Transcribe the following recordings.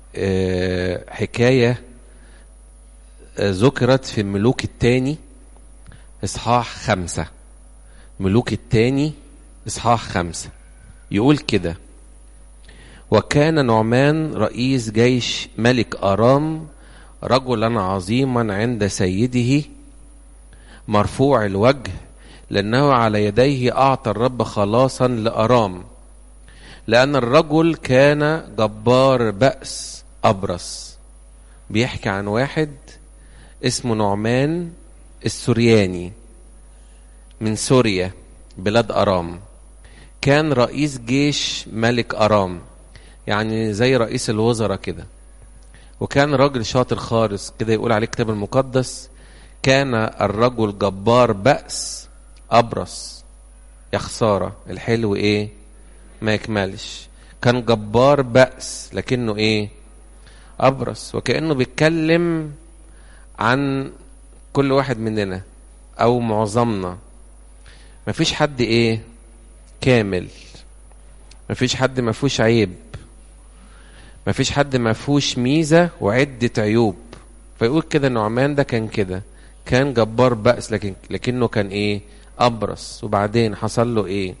آه، حكاية آه، ذكرت في الملوك الثاني إصحاح خمسة ملوك الثاني إصحاح خمسة يقول كده وكان نعمان رئيس جيش ملك أرام رجلا عظيما عند سيده مرفوع الوجه لأنه على يديه أعطى الرب خلاصا لأرام لأن الرجل كان جبار بأس أبرص بيحكي عن واحد اسمه نعمان السورياني من سوريا بلاد أرام كان رئيس جيش ملك أرام يعني زي رئيس الوزراء كده وكان راجل شاطر خالص كده يقول عليه الكتاب المقدس كان الرجل جبار بأس أبرص يا خسارة الحلو إيه ما يكملش كان جبار بأس لكنه إيه أبرص وكأنه بيتكلم عن كل واحد مننا أو معظمنا مفيش حد إيه كامل مفيش حد ما فيهوش عيب مفيش حد ما فيهوش ميزة وعدة عيوب فيقول كده نعمان ده كان كده كان جبار بأس لكن لكنه كان ايه أبرص وبعدين حصل له ايه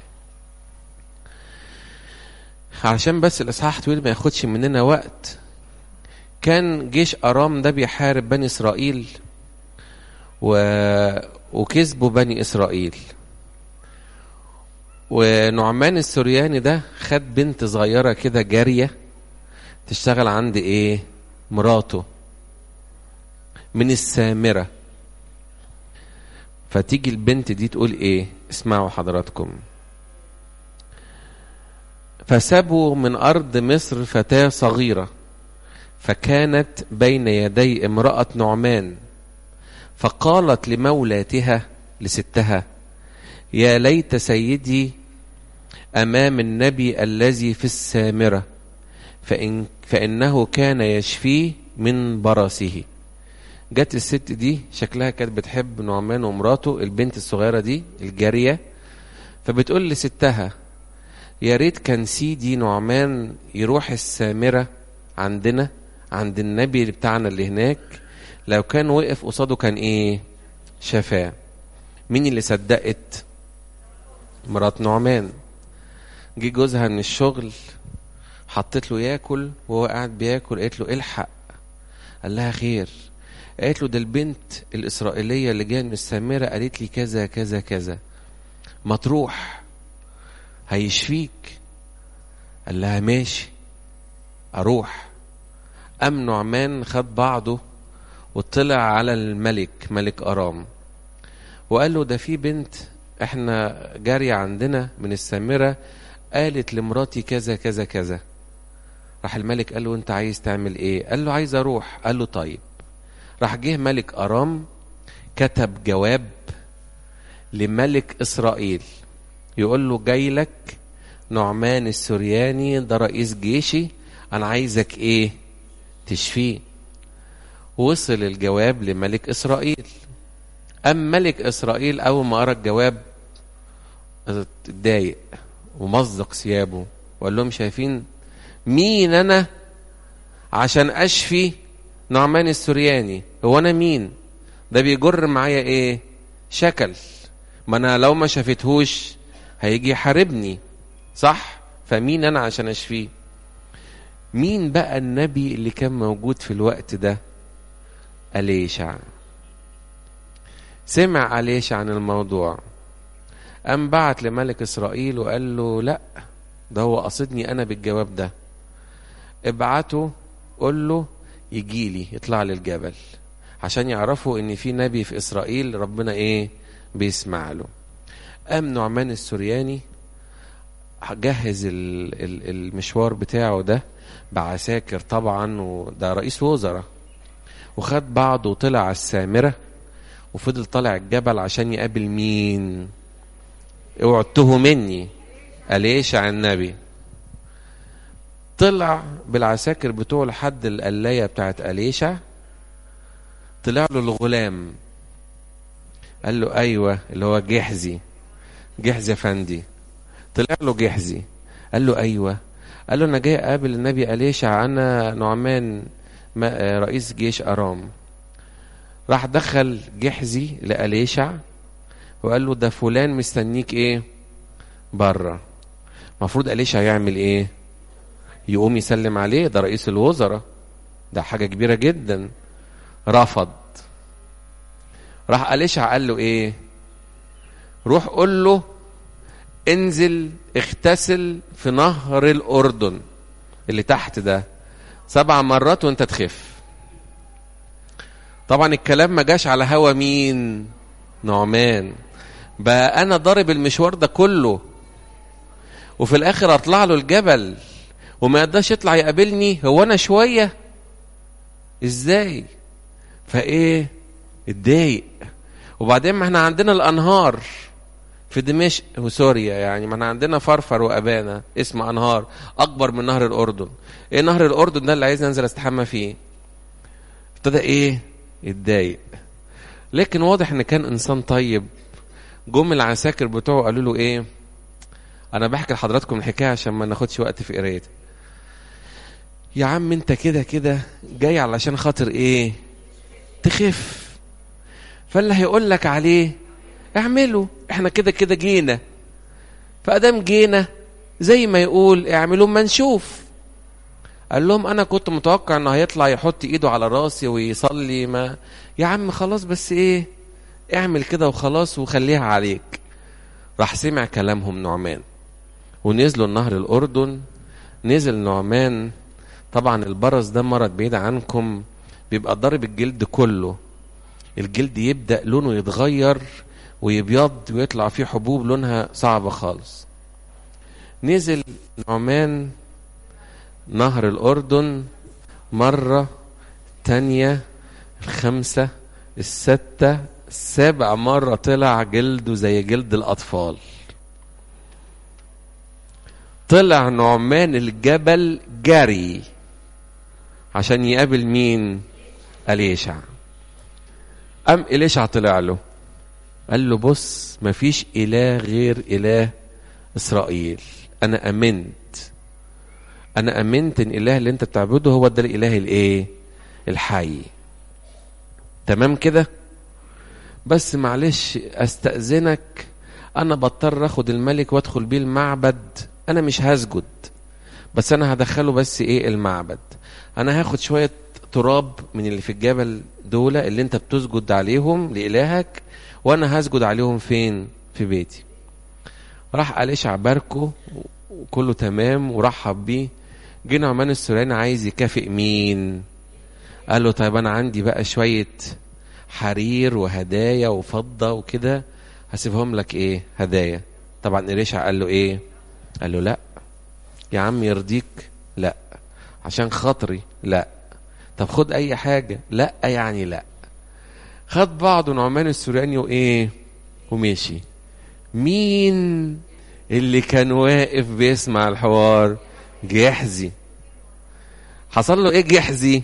علشان بس الإصحاح طويل ما ياخدش مننا وقت كان جيش أرام ده بيحارب بني إسرائيل و... وكسبوا بني إسرائيل ونعمان السورياني ده خد بنت صغيرة كده جارية تشتغل عند ايه مراته من السامرة فتيجي البنت دي تقول ايه اسمعوا حضراتكم فسابوا من أرض مصر فتاة صغيرة فكانت بين يدي امرأة نعمان فقالت لمولاتها لستها يا ليت سيدي أمام النبي الذي في السامرة فإن فإنه كان يشفيه من برصه جت الست دي شكلها كانت بتحب نعمان ومراته البنت الصغيرة دي الجارية فبتقول لستها يا ريت كان سيدي نعمان يروح السامرة عندنا عند النبي بتاعنا اللي هناك لو كان وقف قصاده كان ايه شفاه مين اللي صدقت مرات نعمان جه جوزها من الشغل حطت له ياكل وهو قاعد بياكل قالت له الحق قال لها خير قالت له ده البنت الإسرائيلية اللي جاية من السامرة قالت لي كذا كذا كذا ما تروح هيشفيك قال لها ماشي أروح أم نعمان خد بعضه وطلع على الملك ملك أرام وقال له ده في بنت احنا جارية عندنا من السامرة قالت لمراتي كذا كذا كذا راح الملك قال له انت عايز تعمل ايه قال له عايز اروح قال له طيب راح جه ملك ارام كتب جواب لملك اسرائيل يقول له جاي لك نعمان السورياني ده رئيس جيشي انا عايزك ايه تشفيه وصل الجواب لملك اسرائيل ام ملك اسرائيل اول ما قرا الجواب اتضايق ومزق ثيابه وقال لهم شايفين مين انا عشان اشفي نعمان السورياني هو انا مين ده بيجر معايا ايه شكل ما انا لو ما شافتهوش هيجي يحاربني صح فمين انا عشان اشفيه مين بقى النبي اللي كان موجود في الوقت ده أليشع سمع أليشع عن الموضوع قام بعت لملك إسرائيل وقال له لا ده هو قصدني أنا بالجواب ده ابعته قول له يجي لي يطلع لي الجبل عشان يعرفوا ان في نبي في اسرائيل ربنا ايه بيسمع له قام نعمان السورياني جهز المشوار بتاعه ده بعساكر طبعا وده رئيس وزراء وخد بعضه وطلع على السامرة وفضل طالع الجبل عشان يقابل مين اوعوا تتوهوا مني أليشع النبي طلع بالعساكر بتوعه لحد القلاية بتاعت أليشع طلع له الغلام قال له أيوة اللي هو جحزي جحزي فندي طلع له جحزي قال له أيوة قال له انا جاي اقابل النبي اليشع انا نعمان رئيس جيش ارام راح دخل جحزي لاليشع وقال له ده فلان مستنيك ايه بره المفروض اليشع يعمل ايه يقوم يسلم عليه ده رئيس الوزراء ده حاجه كبيره جدا رفض راح اليشع قال له ايه روح قول له انزل اغتسل في نهر الاردن اللي تحت ده سبع مرات وانت تخف طبعا الكلام ما جاش على هوا مين نعمان بقى انا ضارب المشوار ده كله وفي الاخر اطلع له الجبل وما يقدرش يطلع يقابلني هو انا شويه ازاي فايه اتضايق وبعدين ما احنا عندنا الانهار في دمشق وسوريا يعني ما احنا عندنا فرفر وابانا اسم انهار اكبر من نهر الاردن ايه نهر الاردن ده اللي عايز انزل استحمى فيه ابتدى ايه يتضايق لكن واضح ان كان انسان طيب جم العساكر بتوعه قالوا له ايه انا بحكي لحضراتكم الحكايه عشان ما ناخدش وقت في قرايتها يا عم انت كده كده جاي علشان خاطر ايه تخف فاللي هيقول لك عليه اعمله احنا كده كده جينا فادام جينا زي ما يقول اعملوا ما نشوف قال لهم انا كنت متوقع انه هيطلع يحط ايده على راسي ويصلي ما يا عم خلاص بس ايه اعمل كده وخلاص وخليها عليك راح سمع كلامهم نعمان ونزلوا نهر الاردن نزل نعمان طبعا البرص ده مرض بعيد عنكم بيبقى ضارب الجلد كله الجلد يبدا لونه يتغير ويبيض ويطلع فيه حبوب لونها صعبه خالص نزل نعمان نهر الأردن مرة تانية الخمسة الستة السابع مرة طلع جلده زي جلد الأطفال طلع نعمان الجبل جري عشان يقابل مين أليشع أم إليشع طلع له قال له بص مفيش إله غير إله إسرائيل أنا أمنت انا امنت ان الاله اللي انت بتعبده هو ده الاله الايه الحي تمام كده بس معلش استاذنك انا بضطر اخد الملك وادخل بيه المعبد انا مش هسجد بس انا هدخله بس ايه المعبد انا هاخد شويه تراب من اللي في الجبل دول اللي انت بتسجد عليهم لالهك وانا هسجد عليهم فين في بيتي راح اليشع باركه وكله تمام ورحب بيه جه نعمان السورياني عايز يكافئ مين قال له طيب انا عندي بقى شويه حرير وهدايا وفضه وكده هسيبهم لك ايه هدايا طبعا إريشع قال له ايه قال له لا يا عم يرضيك لا عشان خاطري لا طب خد اي حاجه لا يعني لا خد بعضه نعمان السورياني وايه ومشي مين اللي كان واقف بيسمع الحوار جحزي حصل له ايه جحزي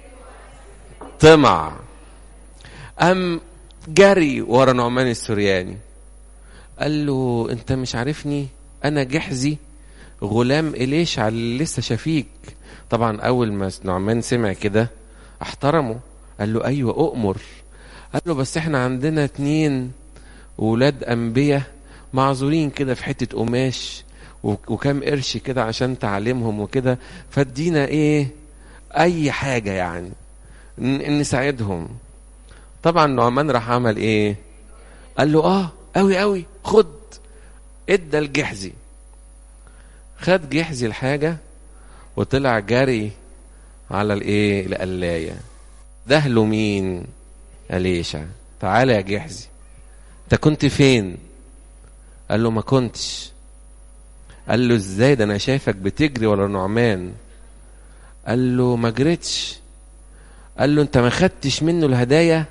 طمع ام جري ورا نعمان السورياني قال له انت مش عارفني انا جحزي غلام إليشع اللي لسه شافيك طبعا اول ما نعمان سمع كده احترمه قال له ايوه اؤمر قال له بس احنا عندنا اتنين ولاد انبياء معذورين كده في حته قماش وكم قرش كده عشان تعلمهم وكده فادينا ايه اي حاجه يعني نساعدهم طبعا نعمان راح عمل ايه قال له اه قوي قوي خد ادى الجحزي خد جحزي الحاجه وطلع جري على الايه القلايه دهله مين اليشع تعالى يا جحزي انت كنت فين قال له ما كنتش قال له ازاي ده انا شايفك بتجري ورا نعمان قال له ما جريتش قال له انت ما خدتش منه الهدايا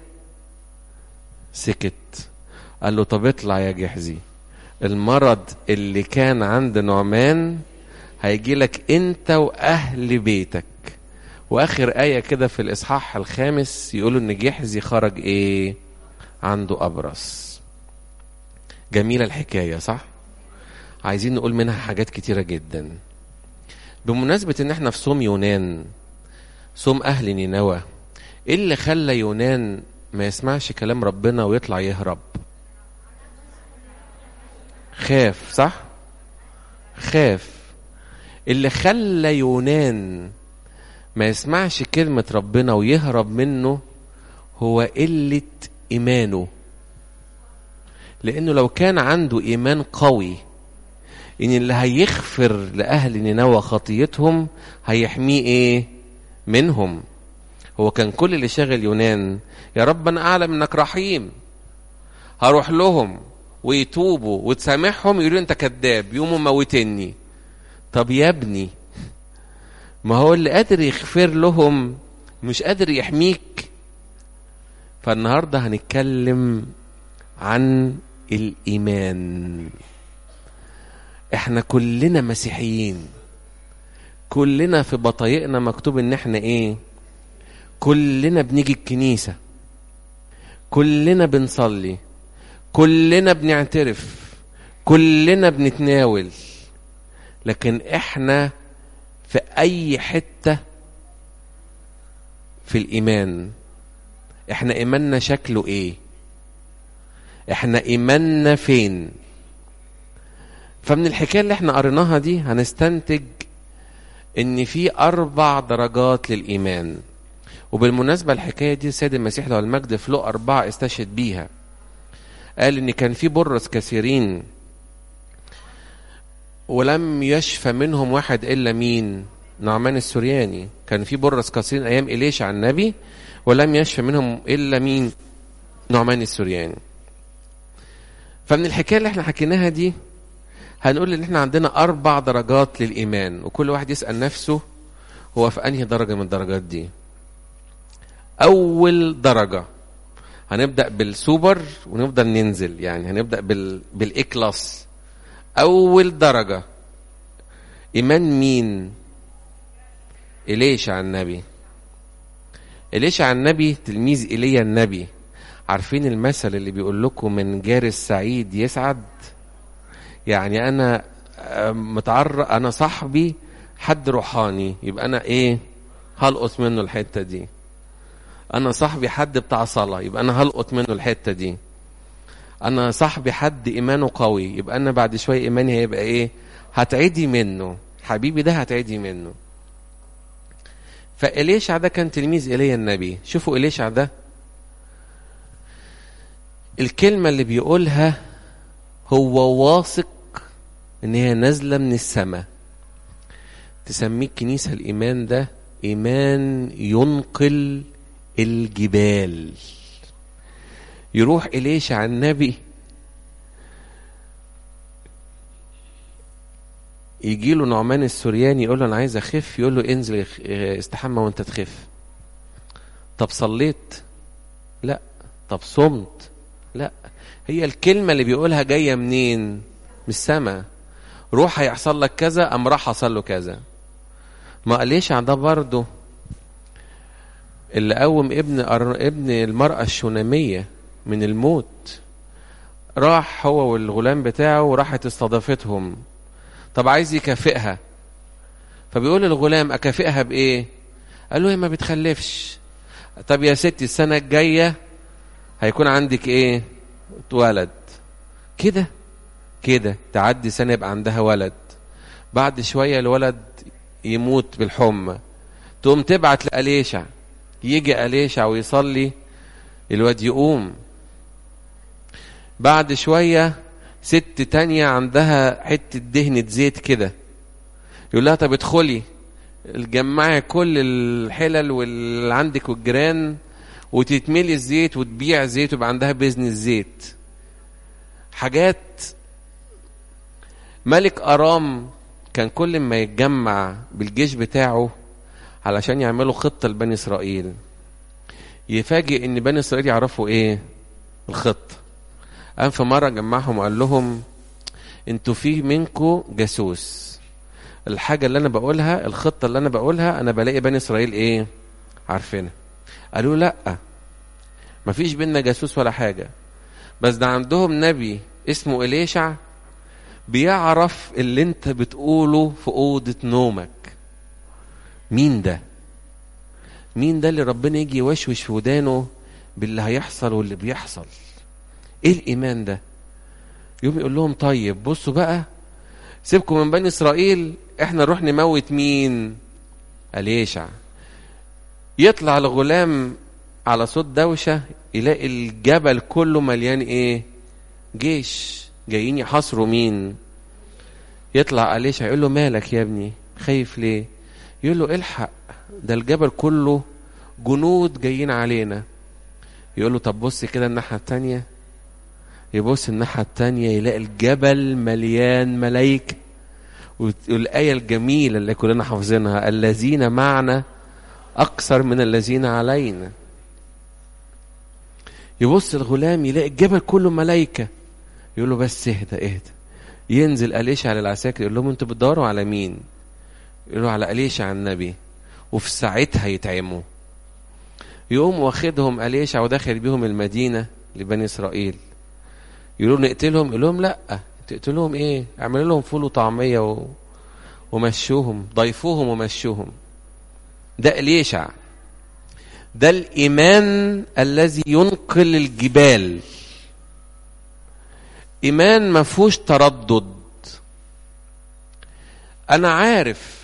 سكت قال له طب اطلع يا جحزي المرض اللي كان عند نعمان هيجي لك انت واهل بيتك واخر ايه كده في الاصحاح الخامس يقولوا ان جحزي خرج ايه عنده ابرص جميله الحكايه صح عايزين نقول منها حاجات كتيره جدا بمناسبة ان احنا في صوم يونان صوم اهل نينوى ايه اللي خلى يونان ما يسمعش كلام ربنا ويطلع يهرب خاف صح خاف اللي خلى يونان ما يسمعش كلمة ربنا ويهرب منه هو قلة إيمانه لأنه لو كان عنده إيمان قوي إن اللي هيغفر لأهل نينوى خطيتهم هيحميه إيه منهم هو كان كل اللي شاغل يونان يا رب أنا أعلم إنك رحيم هروح لهم ويتوبوا وتسامحهم يقولوا أنت كذاب يوموا موتني طب يا ابني ما هو اللي قادر يغفر لهم مش قادر يحميك فالنهارده هنتكلم عن الايمان احنا كلنا مسيحيين كلنا في بطايقنا مكتوب ان احنا ايه كلنا بنيجي الكنيسه كلنا بنصلي كلنا بنعترف كلنا بنتناول لكن احنا في اي حته في الايمان احنا ايماننا شكله ايه احنا ايماننا فين فمن الحكايه اللي احنا قريناها دي هنستنتج ان في اربع درجات للايمان وبالمناسبه الحكايه دي السيد المسيح له المجد في لقا اربعه استشهد بيها قال ان كان في برص كثيرين ولم يشفى منهم واحد الا مين نعمان السورياني كان في برص كثيرين ايام اليشع النبي ولم يشفى منهم الا مين نعمان السورياني فمن الحكايه اللي احنا حكيناها دي هنقول ان احنا عندنا اربع درجات للايمان وكل واحد يسال نفسه هو في انهي درجه من الدرجات دي اول درجه هنبدا بالسوبر ونفضل ننزل يعني هنبدا بال بالاي كلاس اول درجه ايمان مين إليشع النبي إليشع النبي تلميذ إيليا النبي عارفين المثل اللي بيقول لكم من جار السعيد يسعد يعني أنا متعرق أنا صاحبي حد روحاني يبقى أنا إيه هلقط منه الحتة دي أنا صاحبي حد بتاع صلاة يبقى أنا هلقط منه الحتة دي أنا صاحبي حد إيمانه قوي يبقى أنا بعد شوية إيماني هيبقى إيه هتعدي منه حبيبي ده هتعدي منه فإليشع ده كان تلميذ إيليا النبي شوفوا إليشع ده الكلمة اللي بيقولها هو واثق إن هي نازلة من السماء تسميه الكنيسة الإيمان ده إيمان ينقل الجبال يروح إليشع النبي يجي له نعمان السورياني يقول له انا عايز اخف يقول له انزل استحمى وانت تخف طب صليت لا طب صمت لا هي الكلمه اللي بيقولها جايه منين من السماء روح هيحصل لك كذا ام راح حصل له كذا ما قاليش ده برضه اللي قوم ابن ابن المراه الشوناميه من الموت راح هو والغلام بتاعه وراحت استضافتهم طب عايز يكافئها فبيقول للغلام اكافئها بايه قال له هي ما بتخلفش طب يا ستي السنه الجايه هيكون عندك ايه ولد كده كده تعدي سنه يبقى عندها ولد بعد شويه الولد يموت بالحمى تقوم تبعت لأليشع يجي أليشع ويصلي الواد يقوم بعد شويه ست تانية عندها حتة دهنة زيت كده يقول لها طب ادخلي جمعي كل الحلل واللي عندك والجيران وتتملي الزيت وتبيع زيت ويبقى عندها بيزنس زيت حاجات ملك أرام كان كل ما يتجمع بالجيش بتاعه علشان يعملوا خطة لبني إسرائيل يفاجئ إن بني إسرائيل يعرفوا إيه الخطة قام في مرة جمعهم وقال لهم انتوا في منكم جاسوس الحاجة اللي أنا بقولها الخطة اللي أنا بقولها أنا بلاقي بني إسرائيل إيه عارفينها قالوا لأ مفيش بينا جاسوس ولا حاجة بس ده عندهم نبي اسمه إليشع بيعرف اللي انت بتقوله في أوضة نومك مين ده مين ده اللي ربنا يجي يوشوش في ودانه باللي هيحصل واللي بيحصل ايه الايمان ده يوم يقول لهم طيب بصوا بقى سيبكم من بني اسرائيل احنا نروح نموت مين اليشع يطلع الغلام على صوت دوشه يلاقي الجبل كله مليان ايه جيش جايين يحاصروا مين يطلع اليشع يقول له مالك يا ابني خايف ليه يقول له الحق ده الجبل كله جنود جايين علينا يقول له طب بص كده الناحيه التانيه يبص الناحية التانية يلاقي الجبل مليان ملايكة والآية الجميلة اللي كلنا حافظينها الذين معنا أكثر من الذين علينا يبص الغلام يلاقي الجبل كله ملايكة يقول له بس اهدى اهدى ينزل أليشع على العساكر يقول لهم انتوا بتدوروا على مين يقولوا على أليشع النبي وفي ساعتها يتعموا يقوم واخدهم أليشع وداخل بيهم المدينة لبني إسرائيل يقولوا نقتلهم يقول لهم لا تقتلوهم ايه اعملوا لهم فول وطعميه و... ومشوهم ضيفوهم ومشوهم ده اليشع ده الايمان الذي ينقل الجبال ايمان ما فيهوش تردد انا عارف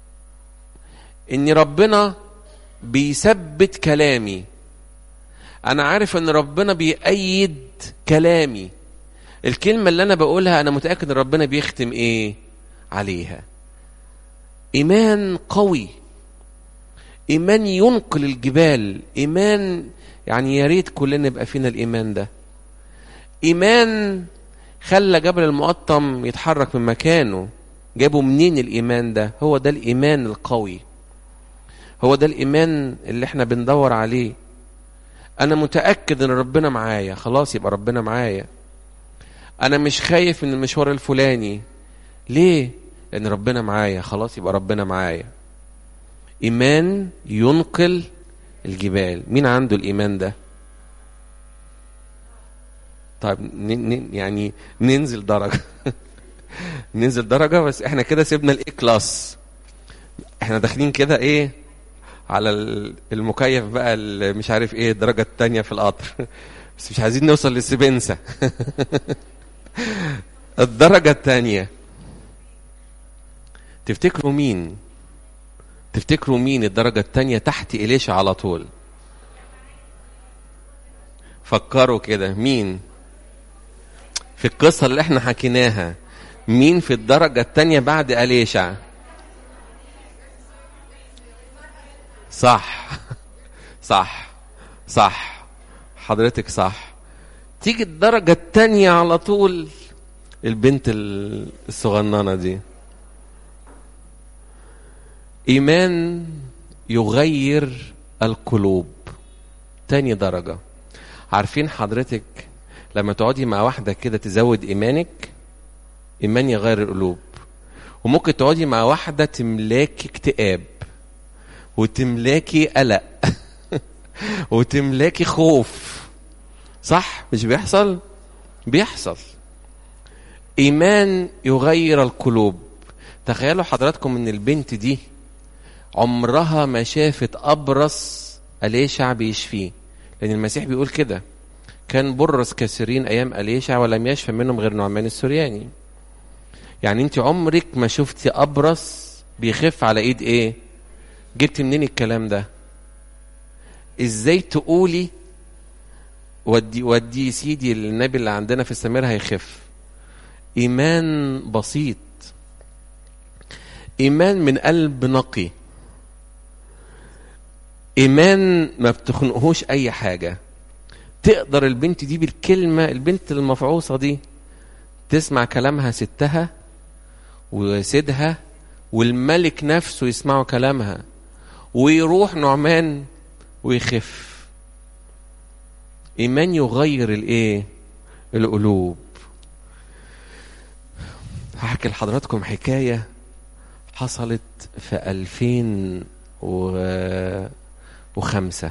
ان ربنا بيثبت كلامي انا عارف ان ربنا بيأيد كلامي الكلمة اللي أنا بقولها أنا متأكد إن ربنا بيختم إيه عليها إيمان قوي إيمان ينقل الجبال إيمان يعني يا ريت كلنا يبقى فينا الإيمان ده إيمان خلى جبل المقطم يتحرك من مكانه جابوا منين الإيمان ده هو ده الإيمان القوي هو ده الإيمان اللي احنا بندور عليه أنا متأكد إن ربنا معايا خلاص يبقى ربنا معايا انا مش خايف من المشوار الفلاني ليه لان ربنا معايا خلاص يبقى ربنا معايا ايمان ينقل الجبال مين عنده الايمان ده طيب ن- ن- يعني ننزل درجه ننزل درجه بس احنا كده سيبنا الاي كلاس احنا داخلين كده ايه على ال- المكيف بقى ال- مش عارف ايه الدرجه الثانيه في القطر بس مش عايزين نوصل للسبنسه الدرجة الثانية تفتكروا مين تفتكروا مين الدرجة الثانية تحت إليشا على طول فكروا كده مين في القصة اللي احنا حكيناها مين في الدرجة الثانية بعد أليشع صح صح صح حضرتك صح تيجي الدرجة التانية على طول البنت الصغننة دي إيمان يغير القلوب تاني درجة عارفين حضرتك لما تقعدي مع واحدة كده تزود إيمانك إيمان يغير القلوب وممكن تقعدي مع واحدة تملاكي اكتئاب وتملاكي قلق وتملاكي خوف صح مش بيحصل بيحصل ايمان يغير القلوب تخيلوا حضراتكم ان البنت دي عمرها ما شافت ابرص اليشع بيشفيه لان المسيح بيقول كده كان برص كثيرين ايام اليشع ولم يشفى منهم غير نعمان السورياني يعني انت عمرك ما شفتي ابرص بيخف على ايد ايه جبت منين الكلام ده ازاي تقولي ودي ودي سيدي النبي اللي عندنا في السمير هيخف ايمان بسيط ايمان من قلب نقي ايمان ما بتخنقهوش اي حاجه تقدر البنت دي بالكلمه البنت المفعوصه دي تسمع كلامها ستها وسيدها والملك نفسه يسمعوا كلامها ويروح نعمان ويخف ايمان يغير الايه القلوب هحكي لحضراتكم حكايه حصلت في 2005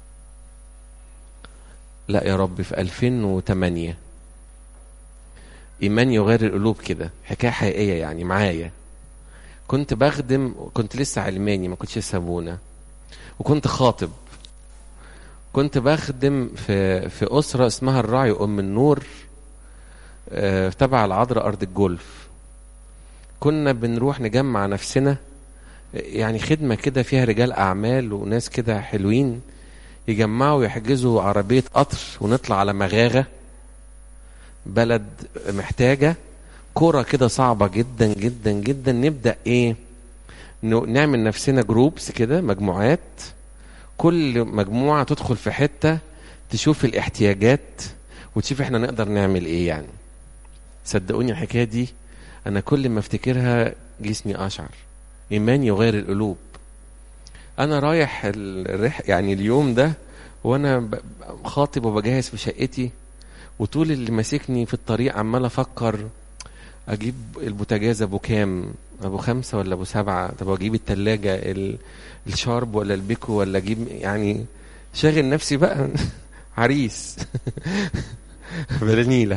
لا يا رب في 2008 ايمان يغير القلوب كده حكايه حقيقيه يعني معايا كنت بخدم كنت لسه علماني ما كنتش لسه ابونا وكنت خاطب كنت بخدم في في اسره اسمها الراعي ام النور آه، تبع العذراء ارض الجولف كنا بنروح نجمع نفسنا يعني خدمه كده فيها رجال اعمال وناس كده حلوين يجمعوا يحجزوا عربيه قطر ونطلع على مغاغه بلد محتاجه كرة كده صعبة جدا جدا جدا نبدأ ايه ن- نعمل نفسنا جروبس كده مجموعات كل مجموعة تدخل في حتة تشوف الاحتياجات وتشوف احنا نقدر نعمل ايه يعني صدقوني الحكاية دي انا كل ما افتكرها جسمي اشعر ايمان يغير القلوب انا رايح ال- الرح يعني اليوم ده وانا ب- خاطب وبجهز في شقتي وطول اللي ماسكني في الطريق عمال افكر اجيب البوتاجاز ابو كام ابو خمسة ولا ابو سبعة طب اجيب التلاجة ال- الشارب ولا البيكو ولا اجيب يعني شاغل نفسي بقى عريس بلانيلة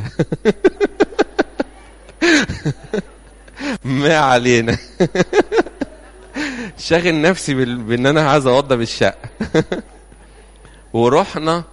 ما علينا شاغل نفسي بال- بان انا عايز اوضب الشقة ورحنا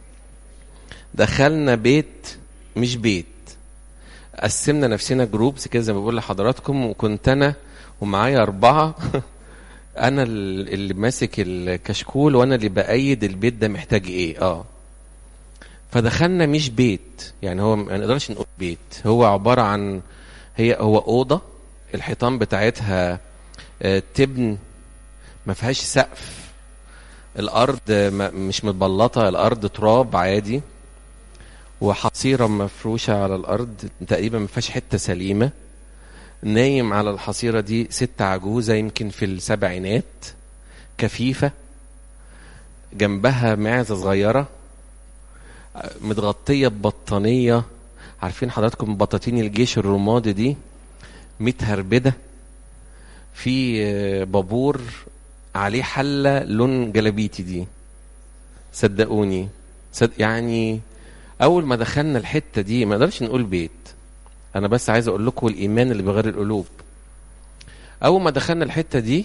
دخلنا بيت مش بيت قسمنا نفسنا جروبس كده زي ما بقول لحضراتكم وكنت انا ومعايا اربعه انا ال- اللي ماسك الكشكول وانا اللي بايد البيت ده محتاج ايه اه فدخلنا مش بيت يعني هو ما نقدرش نقول بيت هو عباره عن هي هو اوضه الحيطان بتاعتها آه، تبن ما فيهاش سقف الارض ما- مش متبلطه الارض تراب عادي وحصيرة مفروشة على الأرض تقريبا ما فيهاش حتة سليمة نايم على الحصيرة دي ست عجوزة يمكن في السبعينات كفيفة جنبها معزة صغيرة متغطية ببطانية عارفين حضراتكم بطاطين الجيش الرمادي دي متهربدة في آه، بابور عليه حلة لون جلابيتي دي صدقوني صد يعني اول ما دخلنا الحته دي ما نقدرش نقول بيت انا بس عايز اقول لكم الايمان اللي بيغير القلوب اول ما دخلنا الحته دي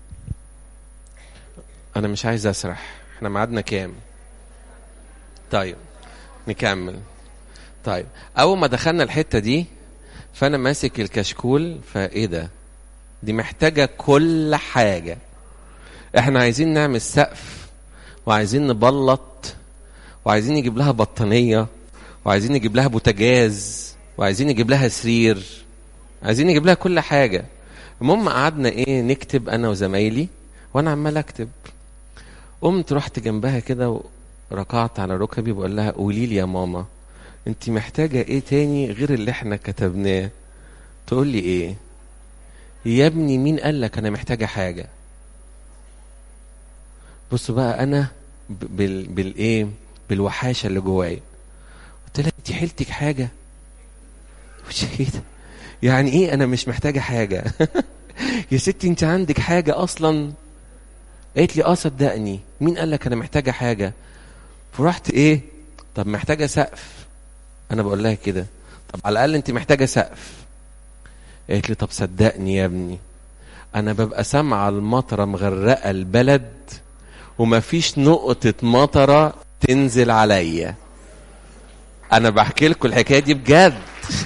انا مش عايز اسرح احنا ميعادنا كام طيب نكمل طيب اول ما دخلنا الحته دي فانا ماسك الكشكول فايه ده دي محتاجه كل حاجه احنا عايزين نعمل سقف وعايزين نبلط وعايزين نجيب لها بطانية وعايزين نجيب لها بوتاجاز وعايزين نجيب لها سرير عايزين نجيب لها كل حاجة المهم قعدنا ايه نكتب انا وزمايلي وانا عمال اكتب قمت رحت جنبها كده وركعت على ركبي بقول لها قولي لي يا ماما انت محتاجة ايه تاني غير اللي احنا كتبناه تقول لي ايه يا ابني مين قال لك انا محتاجة حاجة بصوا بقى انا ب- بال بالايه بالوحاشه اللي جوايا قلت لها انت حيلتك حاجه مش كده يعني ايه انا مش محتاجه حاجه يا ستي انت عندك حاجه اصلا قالت لي اه صدقني مين قال لك انا محتاجه حاجه فرحت ايه طب محتاجه سقف انا بقول لها كده طب على الاقل انت محتاجه سقف قالت لي طب صدقني يا ابني انا ببقى سامعه المطره مغرقه البلد ومفيش نقطة مطرة تنزل عليا أنا بحكي لكم الحكاية دي بجد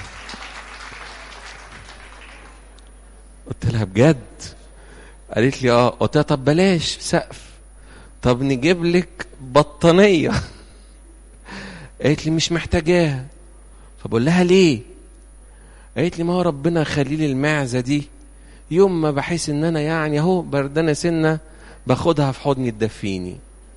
قلت لها بجد قالت لي اه قلت لها طب بلاش سقف طب نجيب لك بطانية قالت لي مش محتاجاها فبقول لها ليه قالت لي ما هو ربنا خليل المعزة دي يوم ما بحس ان انا يعني اهو بردانة سنة باخدها في حضني تدفيني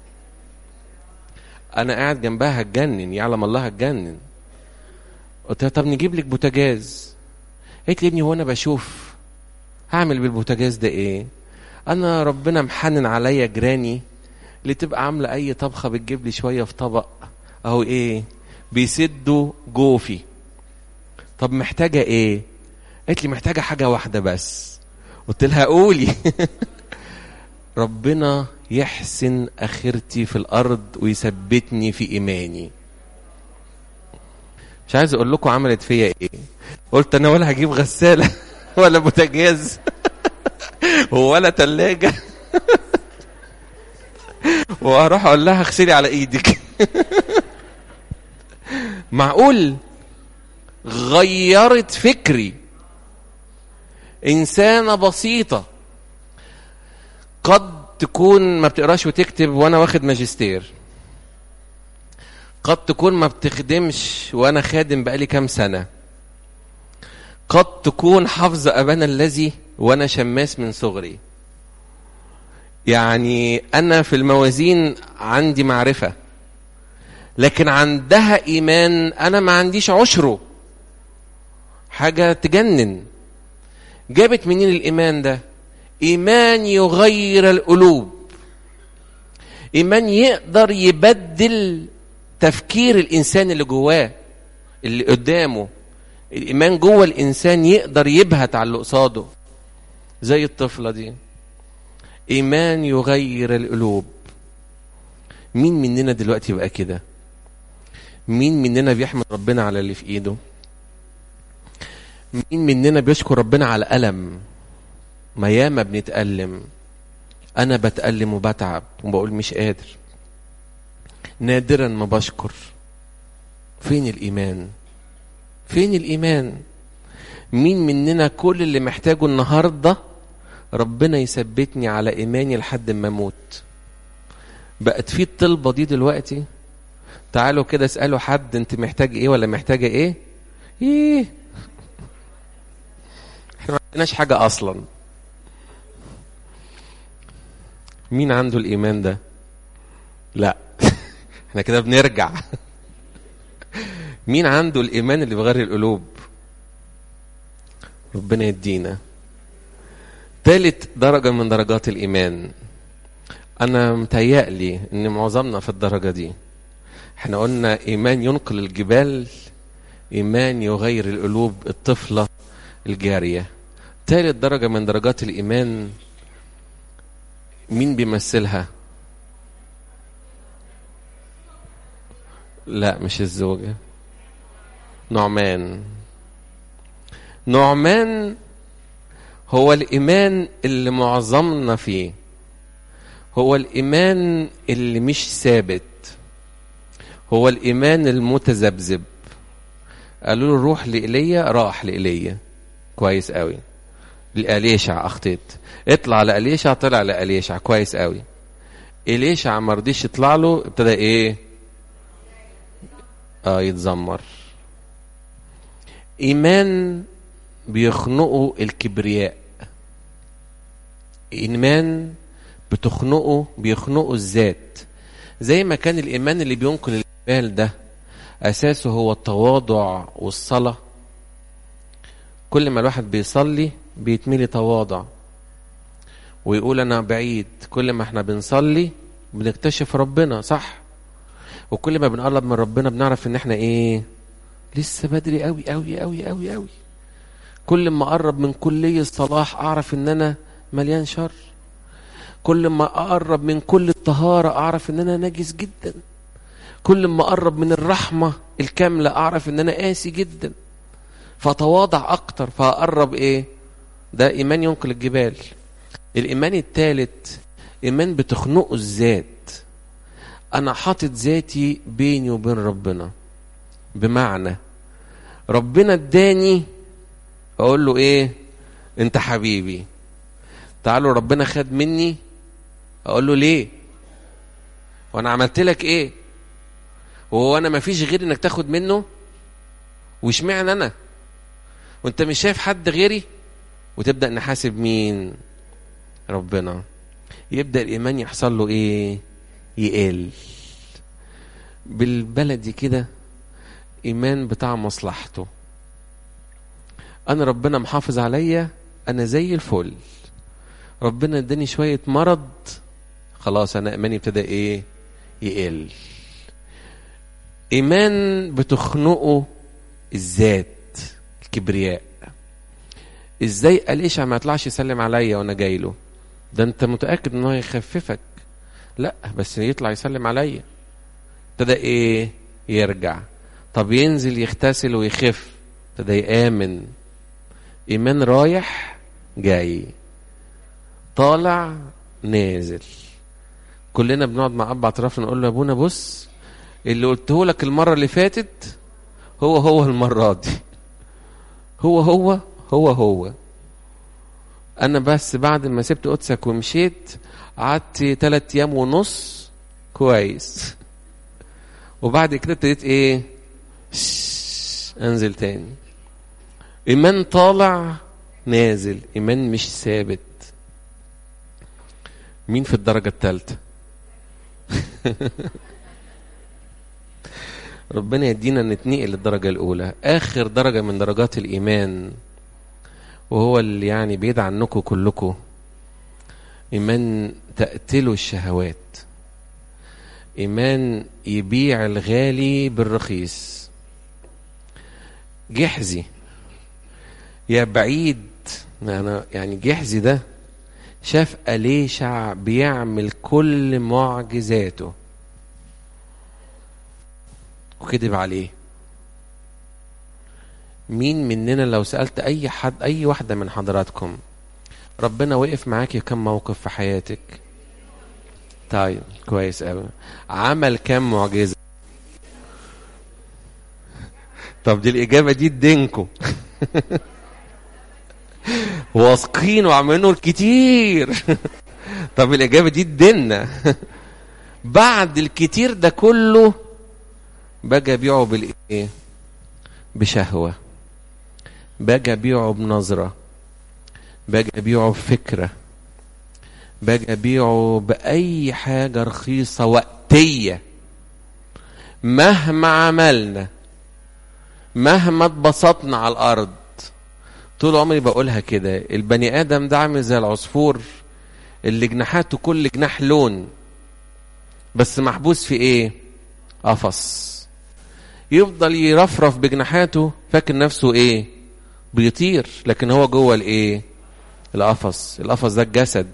انا قاعد جنبها هتجنن يعلم الله هتجنن قلت لها طب نجيب لك بوتاجاز قالت لي يا ابني هو انا بشوف هعمل بالبوتاجاز ده ايه انا ربنا محنن عليا جيراني اللي تبقى عامله اي طبخه بتجيب لي شويه في طبق اهو ايه بيسدوا جوفي طب محتاجه ايه قالت لي محتاجه حاجه واحده بس قلت لها قولي ربنا يحسن اخرتي في الارض ويثبتني في ايماني مش عايز اقول لكم عملت فيا ايه قلت انا ولا هجيب غساله ولا بوتاجاز ولا تلاجة واروح اقول لها اغسلي على ايدك معقول غيرت فكري انسانه بسيطه قد تكون ما بتقراش وتكتب وانا واخد ماجستير قد تكون ما بتخدمش وانا خادم بقالي كام سنه قد تكون حافظه ابانا الذي وانا شماس من صغري يعني انا في الموازين عندي معرفه لكن عندها ايمان انا ما عنديش عشره حاجه تجنن جابت منين الايمان ده ايمان يغير القلوب ايمان يقدر يبدل تفكير الانسان اللي جواه اللي قدامه الايمان جوه الانسان يقدر يبهت على اللي قصاده زي الطفله دي ايمان يغير القلوب مين مننا دلوقتي بقى كده مين مننا بيحمد ربنا على اللي في ايده مين مننا بيشكر ربنا على الم ما ياما بنتألم انا بتألم وبتعب وبقول مش قادر نادرا ما بشكر فين الايمان فين الايمان مين مننا كل اللي محتاجه النهارده ربنا يثبتني على ايماني لحد ما اموت بقت في الطلبه دي دلوقتي تعالوا كده اسالوا حد انت محتاج ايه ولا محتاجه ايه ايه احنا ما عندناش حاجه اصلا مين عنده الايمان ده لا احنا كده بنرجع مين عنده الايمان اللي بيغير القلوب ربنا يدينا ثالث درجه من درجات الايمان انا متهيألي ان معظمنا في الدرجه دي احنا قلنا ايمان ينقل الجبال ايمان يغير القلوب الطفله الجاريه ثالث درجه من درجات الايمان مين بيمثلها لا مش الزوجة نعمان نعمان هو الإيمان اللي معظمنا فيه هو الإيمان اللي مش ثابت هو الإيمان المتذبذب قالوا له روح لإيليا راح لإيليا كويس قوي لأليشع أخطيت اطلع لأليشع طلع لأليشع كويس قوي إليشع ما رضيش يطلع له ابتدى إيه آه يتذمر إيمان بيخنقه الكبرياء إيمان بتخنقه بيخنقه الذات زي ما كان الإيمان اللي بينقل الجبال ده أساسه هو التواضع والصلاة كل ما الواحد بيصلي بيتملي تواضع ويقول أنا بعيد كل ما احنا بنصلي بنكتشف ربنا صح وكل ما بنقرب من ربنا بنعرف ان احنا ايه لسه بدري قوي قوي قوي قوي قوي كل ما اقرب من كلية الصلاح اعرف ان انا مليان شر كل ما اقرب من كل الطهارة اعرف ان انا نجس جدا كل ما اقرب من الرحمة الكاملة اعرف ان انا قاسي جدا فتواضع اكتر فاقرب ايه ده ايمان ينقل الجبال الايمان الثالث ايمان بتخنقه الذات انا حاطط ذاتي بيني وبين ربنا بمعنى ربنا اداني اقول له ايه انت حبيبي تعالوا ربنا خد مني اقول له ليه وانا عملت لك ايه وهو انا مفيش غير انك تاخد منه واشمعنى انا وانت مش شايف حد غيري وتبدا نحاسب مين ربنا يبدا الايمان يحصل له ايه يقل بالبلدي كده ايمان بتاع مصلحته انا ربنا محافظ عليا انا زي الفل ربنا اداني شويه مرض خلاص انا ايماني ابتدى ايه يقل ايمان بتخنقه الذات الكبرياء ازاي اليشع ما يطلعش يسلم عليا وانا جاي له ده انت متاكد ان هو يخففك لا بس يطلع يسلم عليا ابتدى ايه يرجع طب ينزل يغتسل ويخف ابتدى يآمن إيمان رايح جاي طالع نازل كلنا بنقعد مع أب اعتراف نقول له يا أبونا بص اللي قلته لك المرة اللي فاتت هو هو المرة دي هو هو هو هو أنا بس بعد ما سبت قدسك ومشيت قعدت تلات أيام ونص كويس وبعد كده ابتديت إيه أنزل تاني إيمان طالع نازل إيمان مش ثابت مين في الدرجة الثالثة ربنا يدينا نتنقل للدرجة الأولى آخر درجة من درجات الإيمان وهو اللي يعني بعيد عنكم كلكم إيمان تقتلوا الشهوات إيمان يبيع الغالي بالرخيص جحزي يا بعيد أنا يعني جحزي ده شاف أليشع بيعمل كل معجزاته وكذب عليه مين مننا لو سألت أي حد أي واحدة من حضراتكم ربنا وقف معاكي كم موقف في حياتك طيب كويس قوي عمل كم معجزة طب دي الإجابة دي تدينكم واثقين وعملوا الكتير طب الإجابة دي تدينا بعد الكتير ده كله باجي أبيعه بالإيه؟ بشهوة باجي أبيعه بنظرة باجي أبيعه بفكرة باجي أبيعه بأي حاجة رخيصة وقتية مهما عملنا مهما اتبسطنا على الأرض طول عمري بقولها كده البني آدم ده عامل زي العصفور اللي جناحاته كل جناح لون بس محبوس في ايه قفص يفضل يرفرف بجناحاته فاكر نفسه ايه بيطير لكن هو جوه الايه القفص القفص ده الجسد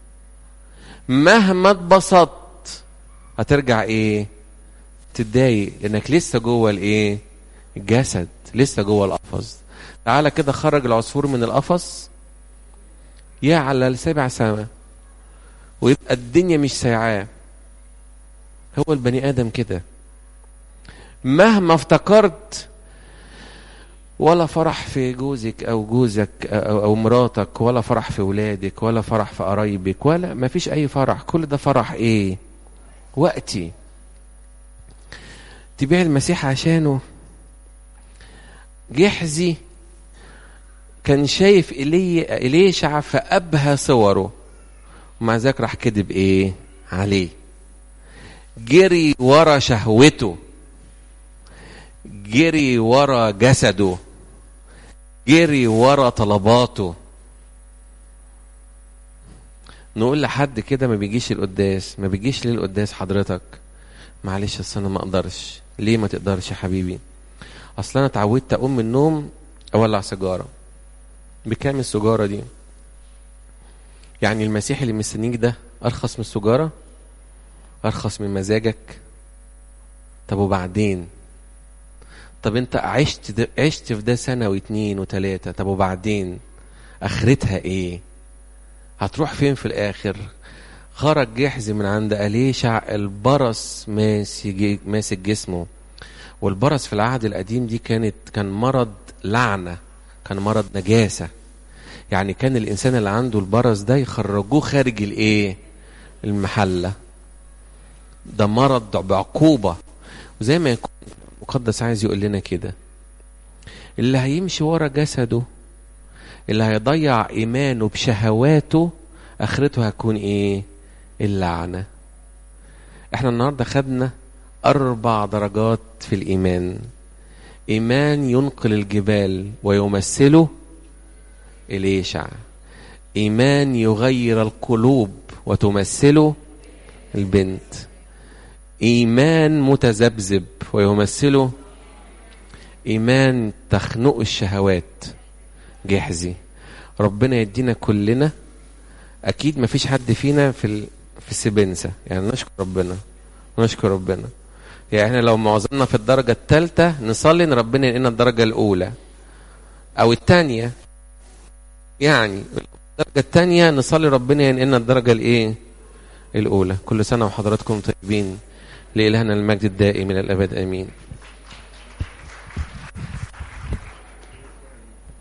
مهما اتبسطت هترجع ايه تتضايق لانك لسه جوه الايه الجسد لسه جوه القفص تعالى كده خرج العصفور من القفص يعلى لسبع سما ويبقى الدنيا مش سايعاه هو البني ادم كده مهما افتكرت ولا فرح في جوزك او جوزك او, أو مراتك ولا فرح في ولادك ولا فرح في قرايبك ولا ما فيش اي فرح كل ده فرح ايه وقتي تبيع المسيح عشانه جحزي كان شايف إلي إليشع فأبهى صوره ومع ذلك راح كذب إيه عليه جري ورا شهوته جري ورا جسده جري ورا طلباته نقول لحد كده ما بيجيش القداس ما بيجيش ليه القداس حضرتك معلش اصل انا ما اقدرش ليه ما تقدرش يا حبيبي اصل انا اتعودت اقوم من النوم اولع سيجاره بكام السجارة دي يعني المسيح اللي مستنيك ده أرخص من السجارة أرخص من مزاجك طب وبعدين طب انت عشت ده عشت في ده سنة واتنين وتلاتة طب وبعدين اخرتها ايه هتروح فين في الاخر خرج جحز من عند أليشع البرص ماسك ماسك جسمه والبرص في العهد القديم دي كانت كان مرض لعنه كان مرض نجاسة يعني كان الإنسان اللي عنده البرص ده يخرجوه خارج الإيه المحلة ده مرض بعقوبة وزي ما يكون المقدس عايز يقول لنا كده اللي هيمشي ورا جسده اللي هيضيع إيمانه بشهواته آخرته هتكون إيه اللعنة احنا النهاردة خدنا أربع درجات في الإيمان إيمان ينقل الجبال ويمثله إليشع إيمان يغير القلوب وتمثله البنت إيمان متذبذب ويمثله إيمان تخنق الشهوات جحزي ربنا يدينا كلنا أكيد ما فيش حد فينا في ال... في السبنسة يعني نشكر ربنا نشكر ربنا يعني احنا لو معظمنا في الدرجة الثالثة نصلي ان ربنا ينقلنا الدرجة الأولى أو الثانية يعني الدرجة الثانية نصلي ربنا ينقلنا الدرجة الإيه؟ الأولى كل سنة وحضراتكم طيبين لإلهنا المجد الدائم إلى الأبد آمين